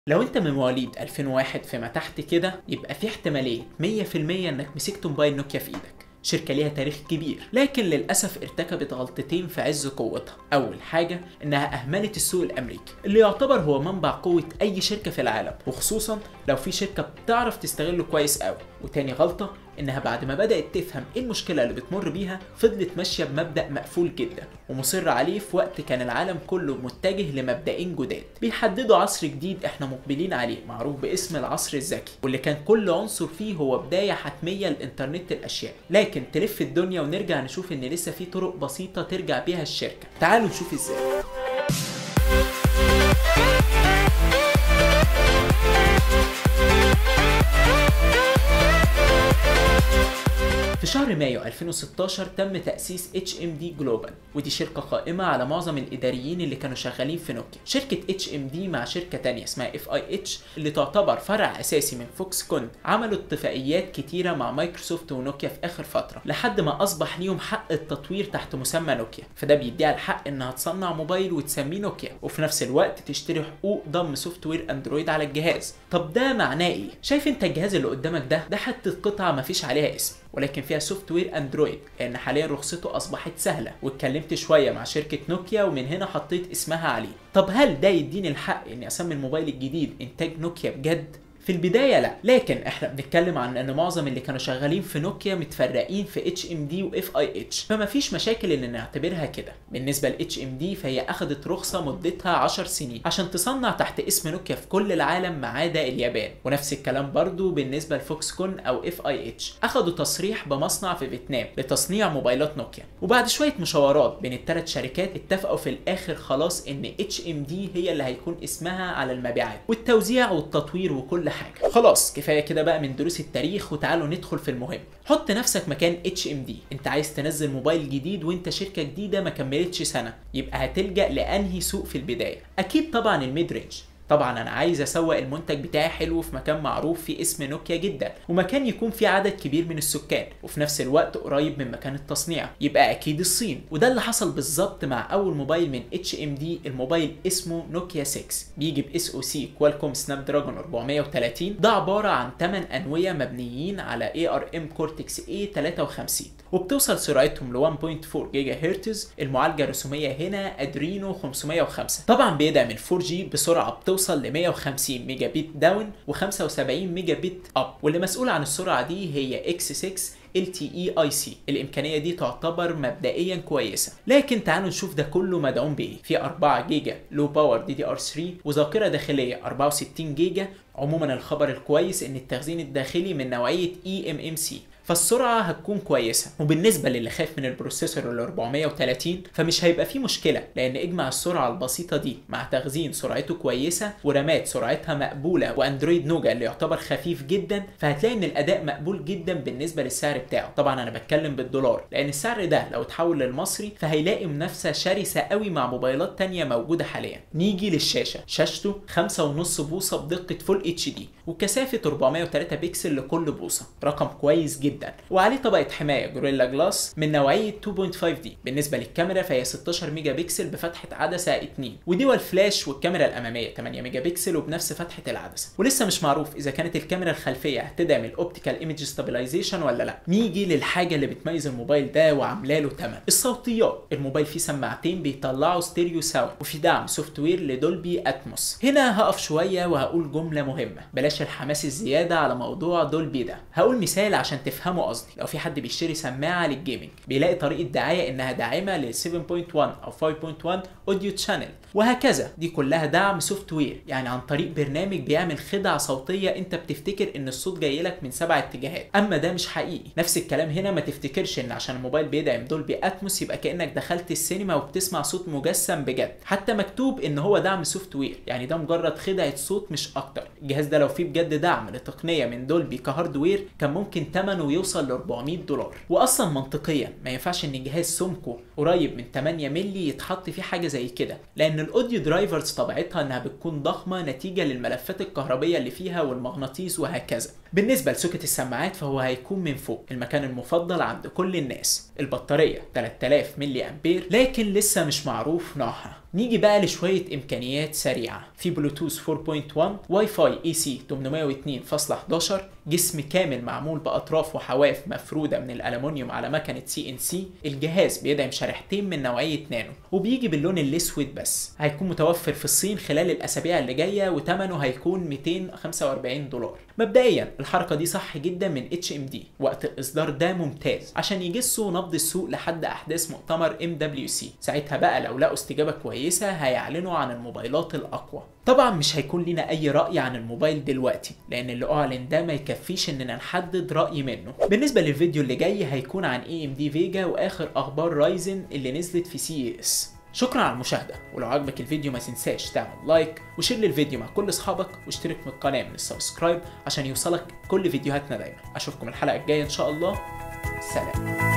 لو انت من مواليد 2001 فيما تحت كده يبقى في احتمالية 100% انك مسكت موبايل نوكيا في ايدك شركة ليها تاريخ كبير لكن للأسف ارتكبت غلطتين في عز قوتها أول حاجة إنها أهملت السوق الأمريكي اللي يعتبر هو منبع قوة أي شركة في العالم وخصوصا لو في شركة بتعرف تستغله كويس قوي وتاني غلطة إنها بعد ما بدأت تفهم إيه المشكلة اللي بتمر بيها فضلت ماشية بمبدأ مقفول جدا ومصرة عليه في وقت كان العالم كله متجه لمبدئين جداد بيحددوا عصر جديد احنا مقبلين عليه معروف باسم العصر الذكي واللي كان كل عنصر فيه هو بداية حتمية لإنترنت الأشياء لكن تلف الدنيا ونرجع نشوف إن لسه في طرق بسيطة ترجع بيها الشركة تعالوا نشوف إزاي في شهر مايو 2016 تم تأسيس HMD Global ودي شركة قائمة على معظم الإداريين اللي كانوا شغالين في نوكيا شركة HMD مع شركة تانية اسمها FIH اللي تعتبر فرع أساسي من فوكس كون عملوا اتفاقيات كتيرة مع مايكروسوفت ونوكيا في آخر فترة لحد ما أصبح ليهم حق التطوير تحت مسمى نوكيا فده بيديها الحق إنها تصنع موبايل وتسميه نوكيا وفي نفس الوقت تشتري حقوق ضم سوفت وير أندرويد على الجهاز طب ده معناه إيه؟ شايف أنت الجهاز اللي قدامك ده ده حتة قطعة مفيش عليها اسم ولكن فيها سوفت وير اندرويد لان حاليا رخصته اصبحت سهله واتكلمت شويه مع شركه نوكيا ومن هنا حطيت اسمها عليه طب هل ده يديني الحق اني اسمي الموبايل الجديد انتاج نوكيا بجد في البدايه لا لكن احنا بنتكلم عن ان معظم اللي كانوا شغالين في نوكيا متفرقين في اتش ام دي واف اي اتش فما فيش مشاكل ان نعتبرها كده بالنسبه لاتش ام دي فهي اخذت رخصه مدتها 10 سنين عشان تصنع تحت اسم نوكيا في كل العالم ما عدا اليابان ونفس الكلام برضو بالنسبه لفوكس كون او اف اي اتش اخذوا تصريح بمصنع في فيتنام لتصنيع موبايلات نوكيا وبعد شويه مشاورات بين الثلاث شركات اتفقوا في الاخر خلاص ان اتش ام دي هي اللي هيكون اسمها على المبيعات والتوزيع والتطوير وكل حاجه خلاص كفايه كده بقى من دروس التاريخ وتعالوا ندخل في المهم حط نفسك مكان اتش ام دي انت عايز تنزل موبايل جديد وانت شركه جديده ما كملتش سنه يبقى هتلجا لانهي سوق في البدايه اكيد طبعا الميد رينج طبعا انا عايز اسوق المنتج بتاعي حلو في مكان معروف في اسم نوكيا جدا ومكان يكون فيه عدد كبير من السكان وفي نفس الوقت قريب من مكان التصنيع يبقى اكيد الصين وده اللي حصل بالظبط مع اول موبايل من اتش ام دي الموبايل اسمه نوكيا 6 بيجي باس او سي كوالكوم سناب دراجون 430 ده عباره عن 8 انويه مبنيين على اي ار ام كورتكس اي 53 وبتوصل سرعتهم ل 1.4 جيجا هرتز المعالجه الرسوميه هنا ادرينو 505 طبعا بيدعم ال 4 جي بسرعه بتوصل ل 150 ميجا بت داون و75 ميجا بت اب واللي مسؤول عن السرعه دي هي اكس 6 LTE IC الامكانيه دي تعتبر مبدئيا كويسه لكن تعالوا نشوف ده كله مدعوم بايه في 4 جيجا لو باور دي دي ار 3 وذاكره داخليه 64 جيجا عموما الخبر الكويس ان التخزين الداخلي من نوعيه eMMC فالسرعة هتكون كويسة وبالنسبة للي خاف من البروسيسور ال 430 فمش هيبقى فيه مشكلة لأن اجمع السرعة البسيطة دي مع تخزين سرعته كويسة ورامات سرعتها مقبولة وأندرويد نوجا اللي يعتبر خفيف جدا فهتلاقي إن الأداء مقبول جدا بالنسبة للسعر بتاعه طبعا أنا بتكلم بالدولار لأن السعر ده لو اتحول للمصري فهيلاقي منافسة شرسة قوي مع موبايلات تانية موجودة حاليا نيجي للشاشة شاشته 5.5 بوصة بدقة فول اتش دي وكثافة 403 بكسل لكل بوصة رقم كويس جدا جدا وعليه طبقه حمايه جوريلا جلاس من نوعيه 2.5 دي بالنسبه للكاميرا فهي 16 ميجا بكسل بفتحه عدسه 2 ودي والفلاش والكاميرا الاماميه 8 ميجا بكسل وبنفس فتحه العدسه ولسه مش معروف اذا كانت الكاميرا الخلفيه هتدعم الاوبتيكال ايمج ستابلايزيشن ولا لا نيجي للحاجه اللي بتميز الموبايل ده وعامله له ثمن الصوتيات الموبايل فيه سماعتين بيطلعوا ستيريو ساوند وفي دعم سوفت وير لدولبي اتموس هنا هقف شويه وهقول جمله مهمه بلاش الحماس الزياده على موضوع دولبي ده هقول مثال عشان تفهم تفهموا قصدي لو في حد بيشتري سماعه للجيمنج بيلاقي طريقه دعايه انها داعمه لل 7.1 او 5.1 اوديو تشانل وهكذا دي كلها دعم سوفت وير يعني عن طريق برنامج بيعمل خدعه صوتيه انت بتفتكر ان الصوت جاي لك من سبع اتجاهات اما ده مش حقيقي نفس الكلام هنا ما تفتكرش ان عشان الموبايل بيدعم دولبي اتموس يبقى كانك دخلت السينما وبتسمع صوت مجسم بجد حتى مكتوب ان هو دعم سوفت وير يعني ده مجرد خدعه صوت مش اكتر الجهاز ده لو فيه بجد دعم لتقنيه من دولبي كهاردوير كان ممكن ثمنه ويوصل ل 400 دولار واصلا منطقيا ما ينفعش ان جهاز سمكه قريب من 8 مللي يتحط فيه حاجه زي كده لان الاوديو درايفرز طبيعتها انها بتكون ضخمه نتيجه للملفات الكهربيه اللي فيها والمغناطيس وهكذا بالنسبه لسوكت السماعات فهو هيكون من فوق المكان المفضل عند كل الناس البطاريه 3000 ملي امبير لكن لسه مش معروف نوعها نيجي بقى لشوية إمكانيات سريعة في بلوتوث 4.1 واي فاي اي سي 802.11 جسم كامل معمول بأطراف وحواف مفرودة من الألمنيوم على مكنة سي ان سي الجهاز بيدعم شريحتين من نوعية نانو وبيجي باللون الأسود بس هيكون متوفر في الصين خلال الأسابيع اللي جاية وثمنه هيكون 245 دولار مبدئيا الحركة دي صح جدا من اتش ام دي وقت الإصدار ده ممتاز عشان يجسوا نبض السوق لحد أحداث مؤتمر ام دبليو سي ساعتها بقى لو لقوا استجابة كويسة هيعلنوا عن الموبايلات الأقوى طبعا مش هيكون لنا أي رأي عن الموبايل دلوقتي لأن اللي أعلن ده ما يكفيش إننا نحدد رأي منه بالنسبة للفيديو اللي جاي هيكون عن اي ام دي فيجا وآخر أخبار رايزن اللي نزلت في سي اس شكرا على المشاهدة ولو عجبك الفيديو ما تنساش تعمل لايك وشير للفيديو مع كل اصحابك واشترك في القناة من السبسكرايب عشان يوصلك كل فيديوهاتنا دايما اشوفكم الحلقة الجاية ان شاء الله سلام